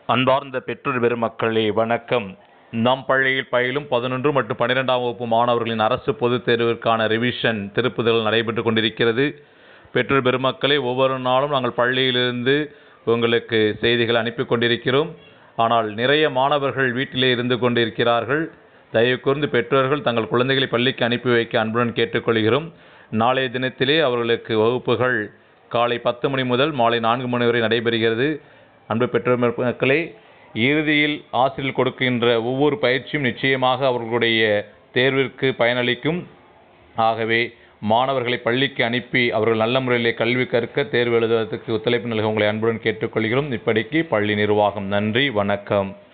அன்பார்ந்த பெற்றோர் பெருமக்களே வணக்கம் நம் பள்ளியில் பயிலும் பதினொன்று மற்றும் பன்னிரெண்டாம் வகுப்பு மாணவர்களின் அரசு பொதுத் தேர்விற்கான ரிவிஷன் திருப்புதல் நடைபெற்று கொண்டிருக்கிறது பெற்றோர் பெருமக்களே ஒவ்வொரு நாளும் நாங்கள் பள்ளியிலிருந்து உங்களுக்கு செய்திகள் அனுப்பி கொண்டிருக்கிறோம் ஆனால் நிறைய மாணவர்கள் வீட்டிலே இருந்து கொண்டிருக்கிறார்கள் தயவு கூர்ந்து பெற்றோர்கள் தங்கள் குழந்தைகளை பள்ளிக்கு அனுப்பி வைக்க அன்புடன் கேட்டுக்கொள்கிறோம் நாளைய தினத்திலே அவர்களுக்கு வகுப்புகள் காலை பத்து மணி முதல் மாலை நான்கு மணி வரை நடைபெறுகிறது அன்பு பெற்றோர் மக்களே இறுதியில் ஆசிரியர் கொடுக்கின்ற ஒவ்வொரு பயிற்சியும் நிச்சயமாக அவர்களுடைய தேர்விற்கு பயனளிக்கும் ஆகவே மாணவர்களை பள்ளிக்கு அனுப்பி அவர்கள் நல்ல முறையிலே கல்வி கற்க தேர்வு எழுதுவதற்கு ஒத்துழைப்பு நல்க உங்களை அன்புடன் கேட்டுக்கொள்கிறோம் இப்படிக்கு பள்ளி நிர்வாகம் நன்றி வணக்கம்